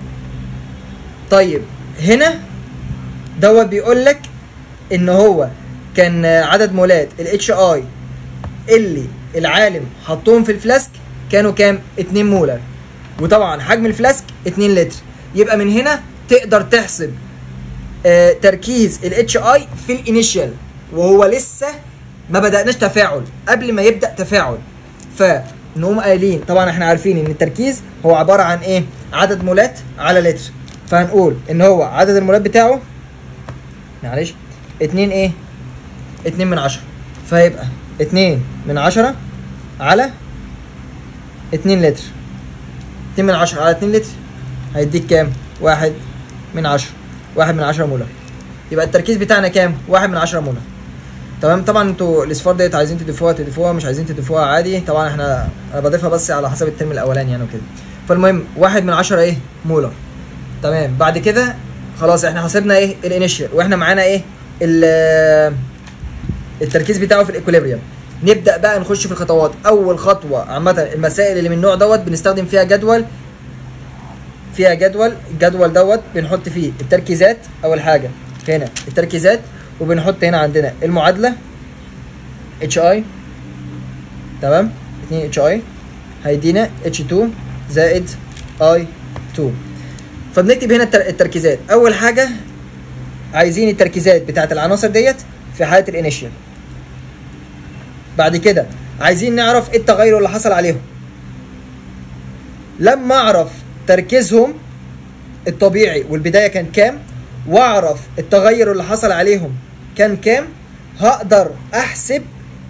طيب هنا دوت بيقول لك ان هو كان عدد مولات الاتش اي اللي العالم حطهم في الفلاسك كانوا كام 2 مولر وطبعا حجم الفلاسك 2 لتر يبقى من هنا تقدر تحسب آه تركيز الاتش اي في الانيشال وهو لسه ما بدأناش تفاعل قبل ما يبدأ تفاعل فنقوم قايلين طبعا احنا عارفين ان التركيز هو عبارة عن ايه عدد مولات على لتر فهنقول ان هو عدد المولات بتاعه معلش 2 ايه 2 من 10 فيبقى 2 من 10 على 2 لتر 2 من 10 على 2 لتر هيديك كام؟ 1 من 10 1 من 10 مولر يبقى التركيز بتاعنا كام؟ 1 من 10 مولر تمام طبعا انتوا الاصفار ديت عايزين تضيفوها تضيفوها مش عايزين تضيفوها عادي طبعا احنا انا بضيفها بس على حسب الترم الاولاني يعني وكده فالمهم 1 من 10 ايه؟ مولر تمام بعد كده خلاص احنا حسبنا ايه؟ الانيشال واحنا معانا ايه؟ ال- التركيز بتاعه في الايكوليبريم نبدا بقى نخش في الخطوات اول خطوه عامه المسائل اللي من النوع دوت بنستخدم فيها جدول فيها جدول الجدول دوت بنحط فيه التركيزات اول حاجه هنا التركيزات وبنحط هنا عندنا المعادله اتش اي تمام 2 اتش اي هيدينا اتش 2 زائد اي 2 فبنكتب هنا التر- التركيزات اول حاجه عايزين التركيزات بتاعت العناصر ديت في حاله الانيشال بعد كده عايزين نعرف ايه التغير اللي حصل عليهم لما اعرف تركيزهم الطبيعي والبدايه كان كام واعرف التغير اللي حصل عليهم كان كام هقدر احسب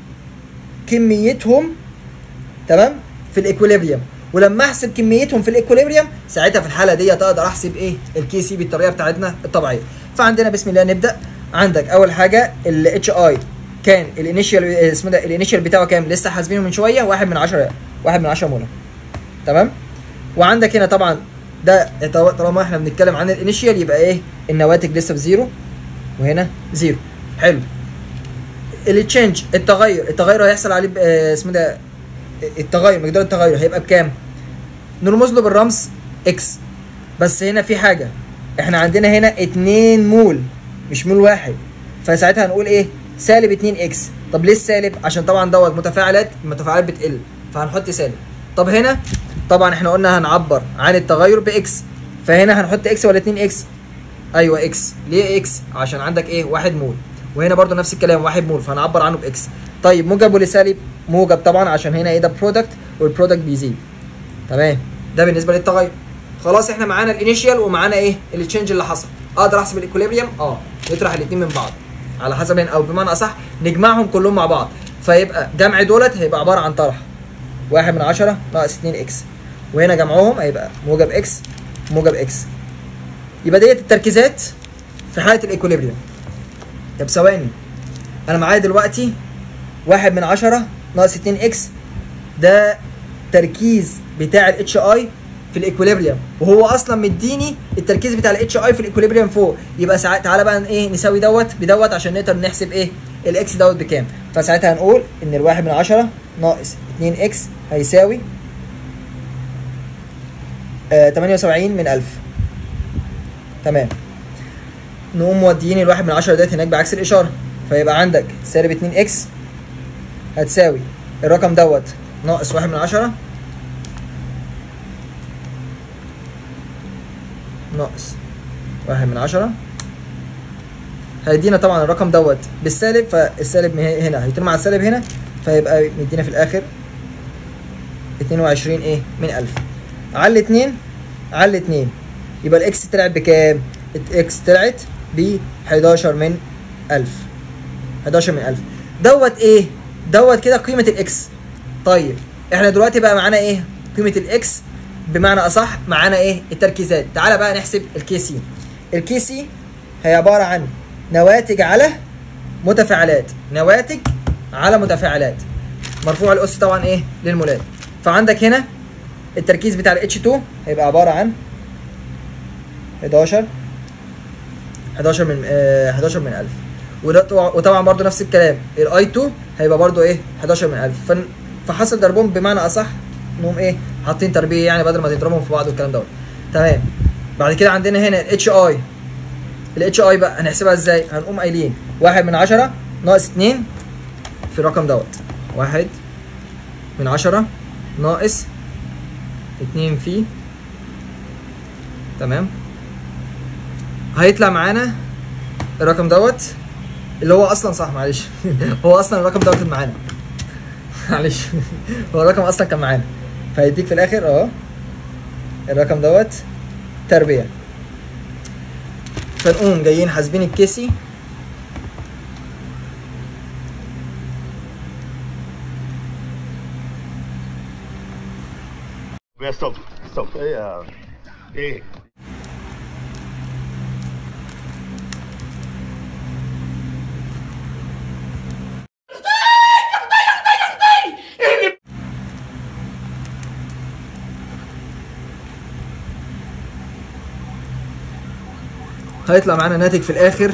كميتهم تمام في الايكوليبريم ولما احسب كميتهم في الايكوليبريم ساعتها في الحاله دي اقدر احسب ايه الكي سي بالطريقه بتاعتنا الطبيعيه فعندنا بسم الله نبدا عندك اول حاجه الاتش اي كان الانيشال اسمه ده الانيشال بتاعه كام لسه حاسبينه من شويه واحد من 10 واحد من 10 مولر تمام وعندك هنا طبعا ده طالما احنا بنتكلم عن الانيشال يبقى ايه النواتج لسه بزيرو وهنا زيرو حلو التشينج التغير التغير هيحصل عليه ب- آه، اسمه ده التغير مقدار التغير هيبقى بكام نرمز له بالرمز اكس بس هنا في حاجه احنا عندنا هنا 2 مول مش مول واحد فساعتها هنقول ايه سالب 2 اكس طب ليه السالب عشان طبعا دوت متفاعلات المتفاعلات بتقل فهنحط سالب طب هنا طبعا احنا قلنا هنعبر عن التغير باكس فهنا هنحط اكس ولا 2 اكس ايوه اكس ليه اكس عشان عندك ايه واحد مول وهنا برضو نفس الكلام واحد مول فهنعبر عنه باكس طيب موجب ولا سالب موجب طبعا عشان هنا ايه ده برودكت والبرودكت بيزيد تمام ده بالنسبه للتغير خلاص احنا معانا الانيشال ومعانا ايه التشنج اللي حصل اقدر احسب الايكوليبريم اه نطرح الاثنين من بعض على حسب او بمعنى اصح نجمعهم كلهم مع بعض فيبقى جمع دولت هيبقى عباره عن طرح واحد من عشرة ناقص 2 اكس وهنا جمعهم هيبقى موجب اكس موجب اكس يبقى ديت التركيزات في حاله الايكوليبريم طب ثواني انا معايا دلوقتي واحد من عشرة ناقص 2 اكس ده تركيز بتاع الاتش اي في الايكوليبريم وهو اصلا مديني التركيز بتاع الاتش اي في الايكوليبريم فوق يبقى ساعات تعالى بقى ايه نساوي دوت بدوت عشان نقدر نحسب ايه الاكس دوت بكام فساعتها هنقول ان الواحد من عشرة ناقص 2 اكس هيساوي آه 78 من 1000 تمام نقوم موديين الواحد من عشرة ديت هناك بعكس الاشاره فيبقى عندك سالب 2 اكس هتساوي الرقم دوت ناقص واحد من عشرة ناقص واحد من عشرة هيدينا طبعا الرقم دوت بالسالب فالسالب من هنا هيتم مع السالب هنا فيبقى مدينا في الاخر 22 ايه من 1000 على 2 على 2 يبقى الاكس طلعت بكام؟ الاكس طلعت ب 11 من 1000 11 من 1000 دوت ايه؟ دوت كده قيمة الاكس طيب احنا دلوقتي بقى معانا ايه؟ قيمة الاكس بمعنى اصح معانا ايه؟ التركيزات تعالى بقى نحسب الكي سي الكي سي هي عبارة عن نواتج على متفاعلات نواتج على متفاعلات مرفوع الاس طبعا ايه للمولات فعندك هنا التركيز بتاع ال H2 هيبقى عبارة عن 11 11 من آه 11 من 1000 وده طبعا- وطبعا برضو نفس الكلام الاي 2 هيبقى برضو ايه 11 من 1000 فن- فحصل ضربهم بمعنى اصح انهم ايه حاطين تربيه يعني بدل ما تضربهم في بعض والكلام دوت تمام بعد كده عندنا هنا الاتش اي الاتش اي بقى هنحسبها ازاي هنقوم قايلين واحد من عشرة ناقص اتنين في الرقم دوت واحد من عشرة ناقص اتنين في تمام هيطلع معانا الرقم دوت اللي هو اصلا صح معلش هو اصلا الرقم دوت كان معانا معلش هو الرقم اصلا كان معانا فهيديك في الاخر اهو الرقم دوت تربيه فنقوم جايين حاسبين الكيسي Yeah, stop. Stop. Yeah. Hey. هيطلع معانا ناتج في الاخر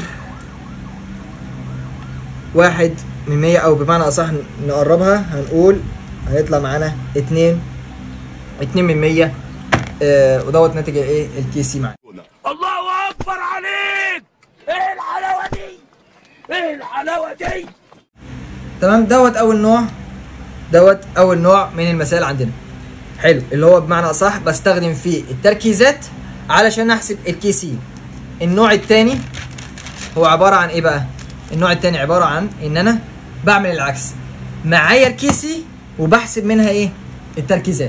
واحد من مية او بمعنى اصح نقربها هنقول هيطلع معانا اتنين اتنين من مية آه ودوت ناتج ايه الكي سي معانا الله اكبر عليك ايه الحلاوه دي ايه الحلاوه دي تمام دوت اول نوع دوت اول نوع من المسائل عندنا حلو اللي هو بمعنى اصح بستخدم فيه التركيزات علشان احسب الكي سي النوع الثاني هو عباره عن ايه بقى النوع الثاني عباره عن ان انا بعمل العكس معايا الكي سي وبحسب منها ايه التركيزات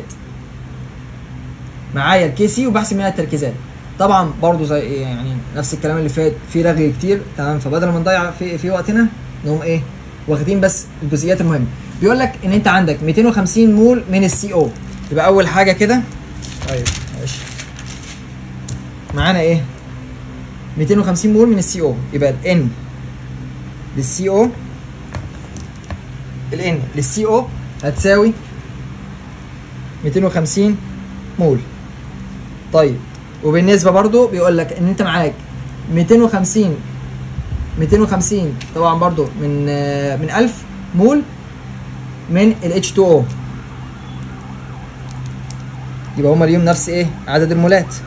معايا الكي سي وبحسب منها التركيزات طبعا برضو زي إيه يعني نفس الكلام اللي فات في رغي كتير تمام فبدل ما نضيع في في وقتنا نقوم ايه واخدين بس الجزئيات المهمه بيقول لك ان انت عندك 250 مول من السي او يبقى اول حاجه كده طيب معلش معانا ايه 250 مول من السي او يبقى الان للسي او الان للسي او هتساوي 250 مول طيب وبالنسبه برضو بيقول لك ان انت معاك 250 250 طبعا برضو من آه، من 1000 مول من ال H2O يبقى هما ليهم نفس ايه عدد المولات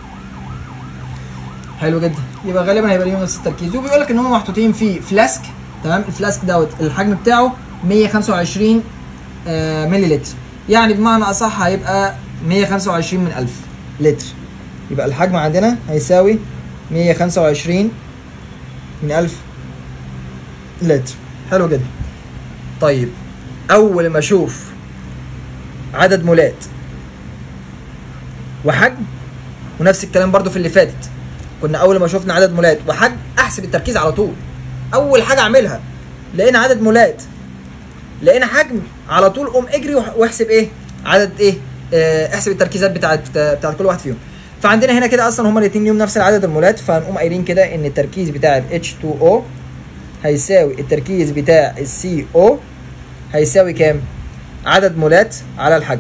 حلو جدا يبقى غالبا هيبقى ليهم نفس التركيز وبيقول لك ان هم محطوطين في فلاسك تمام الفلاسك دوت الحجم بتاعه 125 آه، ملي لتر يعني بمعنى اصح هيبقى 125 من 1000 لتر يبقى الحجم عندنا هيساوي 125 من 1000 لتر حلو جدا طيب اول ما اشوف عدد مولات وحجم ونفس الكلام برضو في اللي فاتت كنا اول ما شفنا عدد مولات وحجم احسب التركيز على طول اول حاجه اعملها لقينا عدد مولات لقينا حجم على طول قوم اجري وح- واحسب ايه عدد ايه آه، احسب التركيزات بتاعت آه، بتاعت كل واحد فيهم فعندنا هنا كده اصلا هما الاثنين ليهم نفس العدد المولات فهنقوم قايلين كده ان التركيز بتاع ال H2O هيساوي التركيز بتاع ال CO هيساوي كام عدد مولات على الحجم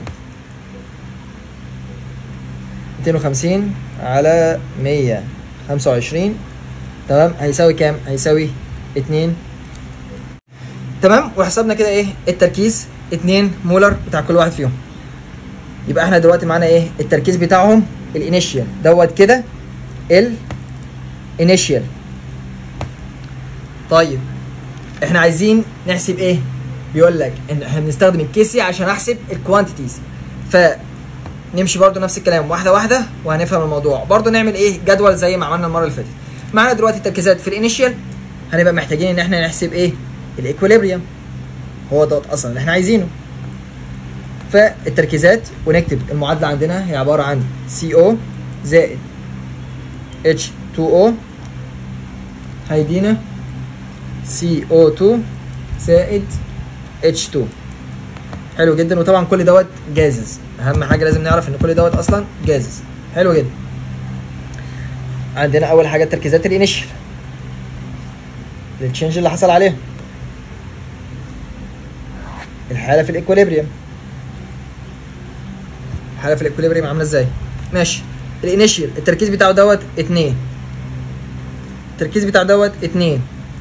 250 على 125 تمام هيساوي كام هيساوي 2 تمام وحسبنا كده ايه التركيز 2 مولر بتاع كل واحد فيهم يبقى احنا دلوقتي معانا ايه التركيز بتاعهم الانيشيال دوت كده ال initial طيب احنا عايزين نحسب ايه بيقول لك ان احنا بنستخدم الكيسي عشان احسب الكوانتيتيز فنمشي برضو نفس الكلام واحده واحده وهنفهم الموضوع برضو نعمل ايه جدول زي ما عملنا المره اللي فاتت معانا دلوقتي التركيزات في الانيشيال هنبقى محتاجين ان احنا نحسب ايه الايكوليبريم هو دوت اصلا اللي احنا عايزينه فالتركيزات ونكتب المعادله عندنا هي عباره عن CO زائد H2O هيدينا CO2 زائد H2 حلو جدا وطبعا كل دوت جازز اهم حاجه لازم نعرف ان كل دوت اصلا جازز حلو جدا عندنا اول حاجه التركيزات الانيشال التشينج اللي حصل عليها الحاله في الايكوليبريم الحاله في الايكوليبريم عامله ازاي ماشي الانيشال التركيز بتاعه دوت اتنين التركيز بتاع دوت اتنين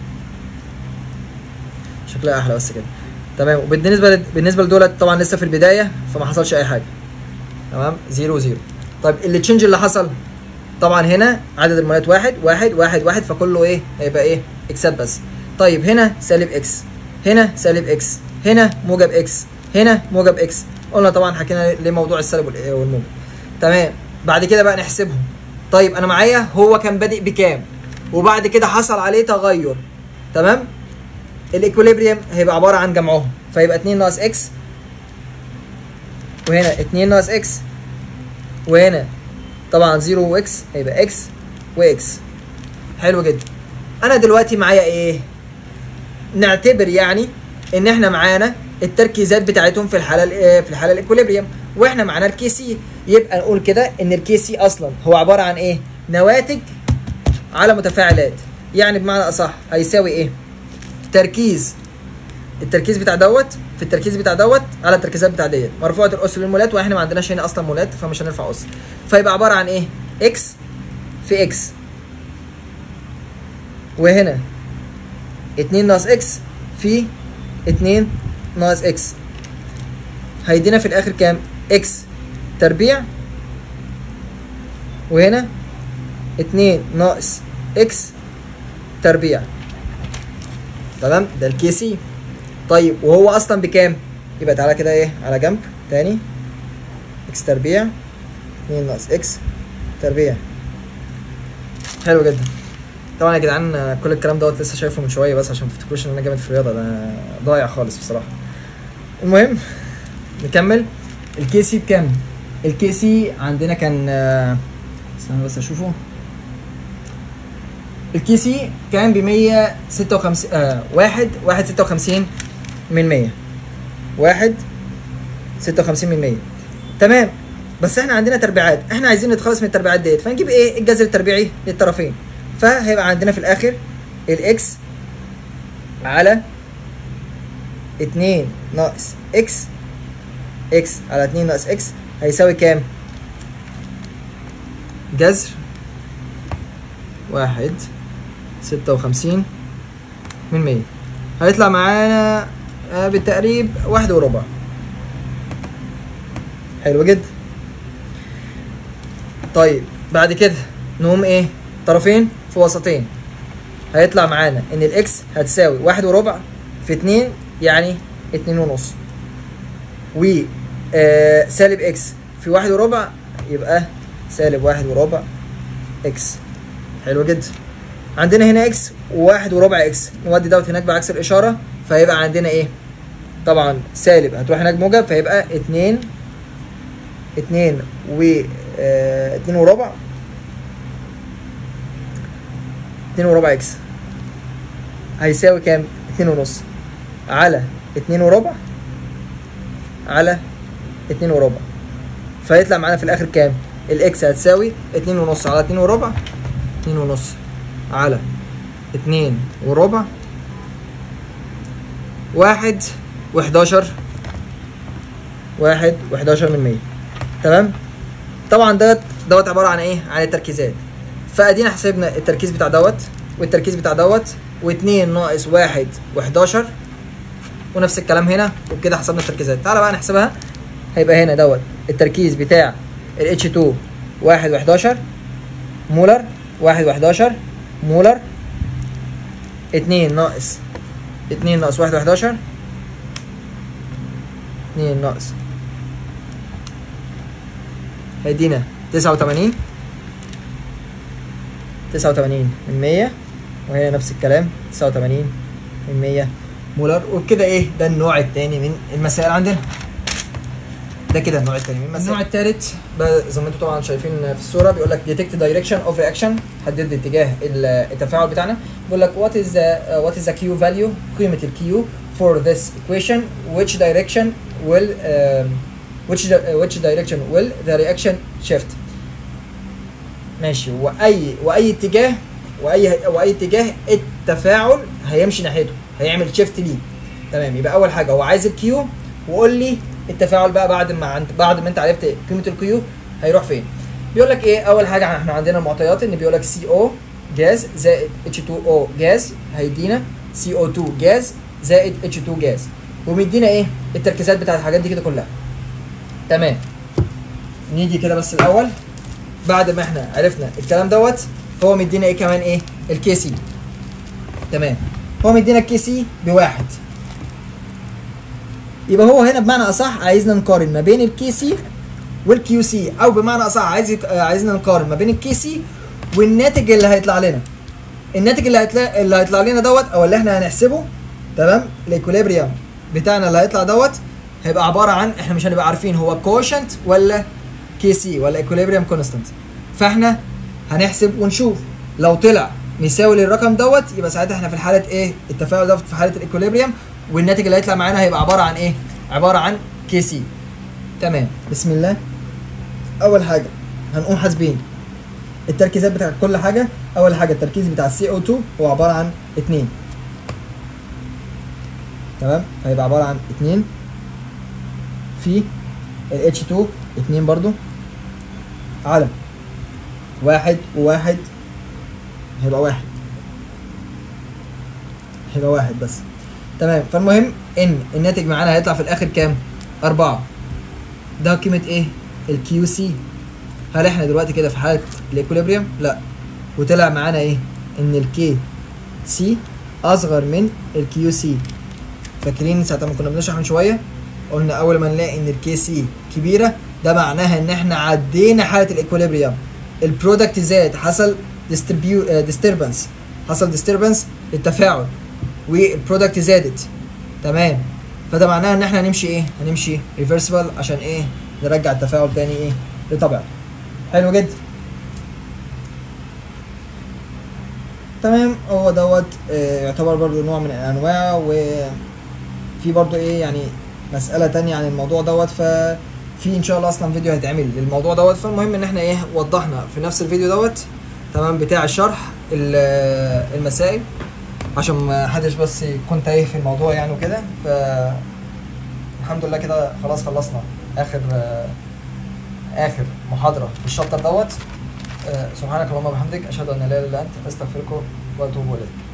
شكلها احلى بس كده تمام وبالنسبه بالنسبه لدولت طبعا لسه في البدايه فما حصلش اي حاجه تمام زيرو زيرو طيب اللي تشينج اللي حصل طبعا هنا عدد المولات واحد واحد واحد واحد فكله ايه هيبقى ايه اكسات بس طيب هنا سالب اكس هنا سالب اكس هنا موجب اكس هنا موجب اكس قلنا طبعا حكينا ليه موضوع السالب والإيه والموجب تمام بعد كده بقى نحسبهم طيب انا معايا هو كان بادئ بكام وبعد كده حصل عليه تغير تمام الايكوليبريم هيبقى عباره عن جمعهم فيبقى 2 ناقص اكس وهنا 2 ناقص اكس وهنا طبعا 0 واكس هيبقى اكس واكس حلو جدا انا دلوقتي معايا ايه نعتبر يعني ان احنا معانا التركيزات بتاعتهم في الحاله ال- في الحاله الايكوليبريم واحنا معانا الكي سي يبقى نقول كده ان الكي سي اصلا هو عباره عن ايه نواتج على متفاعلات يعني بمعنى اصح هيساوي ايه تركيز التركيز بتاع دوت في التركيز بتاع دوت على التركيزات بتاع ديت مرفوعه الاس للمولات واحنا ما عندناش هنا اصلا مولات فمش هنرفع اس فيبقى عباره عن ايه اكس في اكس وهنا 2 ناقص اكس في 2 ناقص اكس هيدينا في الاخر كام اكس تربيع وهنا 2 ناقص اكس تربيع تمام ده الكي سي طيب وهو اصلا بكام يبقى تعالى كده ايه على جنب تاني اكس تربيع 2 ناقص اكس تربيع حلو جدا طبعا يا جدعان كل الكلام دوت لسه شايفه من شويه بس عشان ما تفتكروش ان انا جامد في الرياضه ده ضايع خالص بصراحه المهم نكمل الكي سي بكام الكي سي عندنا كان آه، استنى بس اشوفه الكي سي كان ب 156 آه واحد واحد 56 من 100 واحد 56 من 100 تمام بس احنا عندنا تربيعات احنا عايزين نتخلص من التربيعات ديت فنجيب ايه الجذر التربيعي للطرفين فهيبقى عندنا في الاخر الاكس على 2 ناقص اكس اكس على 2 ناقص اكس هيساوي كام جذر واحد ستة وخمسين من مية هيطلع معانا آه، بالتقريب واحد وربع حلو جدا طيب بعد كده نقوم ايه طرفين في وسطين هيطلع معانا ان الاكس هتساوي واحد وربع في اتنين يعني اتنين ونص و آه سالب اكس في واحد وربع يبقى سالب واحد وربع اكس حلو جدا عندنا هنا اكس وواحد وربع اكس نودي دوت هناك بعكس الاشاره فيبقى عندنا ايه طبعا سالب هتروح هناك موجب فيبقى اتنين اتنين و آه اتنين وربع اتنين وربع اكس هيساوي كام اتنين ونص على اتنين وربع على اتنين وربع فيطلع معانا في الاخر كام الاكس هتساوي اتنين ونص على اتنين وربع اتنين ونص على اتنين وربع واحد وحداشر واحد وحداشر من مية تمام طبعا دوت دوت عبارة عن ايه عن التركيزات فادينا حسبنا التركيز بتاع دوت والتركيز بتاع دوت واتنين ناقص واحد وحداشر ونفس الكلام هنا وبكده حسبنا التركيزات تعالى بقى نحسبها هيبقى هنا دوت التركيز بتاع ال H2 واحد وحداشر مولر واحد وحداشر مولر اتنين ناقص اتنين ناقص واحد وحداشر اتنين ناقص هيدينا تسعة وتمانين تسعة وتمانين من مية وهنا نفس الكلام تسعة وتمانين من مية مولر وبكده ايه ده النوع التاني من المسائل عندنا ده كده النوع التاني من المسائل النوع التالت بقى زي ما انتم طبعا شايفين في الصوره بيقول لك ديتكت دايركشن اوف رياكشن حدد اتجاه ال- التفاعل بتاعنا بيقول لك وات از وات از ذا كيو فاليو قيمه الكيو فور ذس equation which direction will um, which di- which direction will the reaction shift ماشي واي واي اتجاه واي واي اتجاه التفاعل هيمشي ناحيته هيعمل شيفت ليه تمام يبقى اول حاجه هو عايز الكيو وقول لي التفاعل بقى بعد ما عند بعد ما انت عرفت قيمه الكيو هيروح فين بيقول لك ايه اول حاجه احنا عندنا المعطيات ان بيقول لك سي او جاز زائد اتش 2 او جاز هيدينا سي او 2 جاز زائد اتش 2 جاز ومدينا ايه التركيزات بتاعت الحاجات دي كده كلها تمام نيجي كده بس الاول بعد ما احنا عرفنا الكلام دوت هو مدينا ايه كمان ايه الكي سي تمام هو مدينا الكي سي بواحد يبقى هو هنا بمعنى اصح عايزنا نقارن ما بين الكي سي والكيو سي او بمعنى اصح عايز يك- آه، عايزنا نقارن ما بين الكي سي والناتج اللي هيطلع لنا الناتج اللي هيطلع اللي هيطلع لنا دوت او اللي احنا هنحسبه تمام الايكوليبريم بتاعنا اللي هيطلع دوت هيبقى عباره عن احنا مش هنبقى عارفين هو كوشنت ولا كي سي ولا ايكوليبريم كونستانت فاحنا هنحسب ونشوف لو طلع يساوي للرقم دوت يبقى ساعتها احنا في حاله ايه التفاعل دوت في حاله الايكوليبريم والناتج اللي هيطلع معانا هيبقى عباره عن ايه عباره عن كي سي تمام بسم الله اول حاجه هنقوم حاسبين التركيزات بتاعت كل حاجه اول حاجه التركيز بتاع السي او 2 هو عباره عن 2 تمام هيبقى عباره عن 2 في ال H2 2 برضو على واحد وواحد هيبقى واحد هيبقى واحد بس تمام فالمهم ان الناتج معانا هيطلع في الاخر كام؟ أربعة ده قيمة ايه؟ الكيو سي هل احنا دلوقتي كده في حالة الايكوليبريم؟ لا وطلع معانا ايه؟ ان الكي سي اصغر من الكيو سي فاكرين ساعة ما كنا بنشرح من شوية قلنا اول ما نلاقي ان الكي سي كبيرة ده معناها ان احنا عدينا حالة الايكوليبريم البرودكت زاد حصل ديستربنس حصل ديستربنس للتفاعل والبرودكت زادت تمام فده معناه ان احنا هنمشي ايه هنمشي ريفرسبل عشان ايه نرجع التفاعل تاني ايه لطبيعته حلو جدا تمام هو دوت آه، يعتبر برضو نوع من الانواع وفي برضو ايه يعني مسألة تانية عن الموضوع دوت ففي ان شاء الله اصلا فيديو هيتعمل للموضوع دوت فالمهم ان احنا ايه وضحنا في نفس الفيديو دوت تمام بتاع الشرح ال- المسائل عشان ما حدش بس يكون تايه في الموضوع يعني وكده ف الحمد لله كده خلاص خلصنا اخر آه، اخر محاضرة في الشابتر دوت آه، سبحانك اللهم وبحمدك اشهد ان لا اله الا انت استغفرك واتوب اليك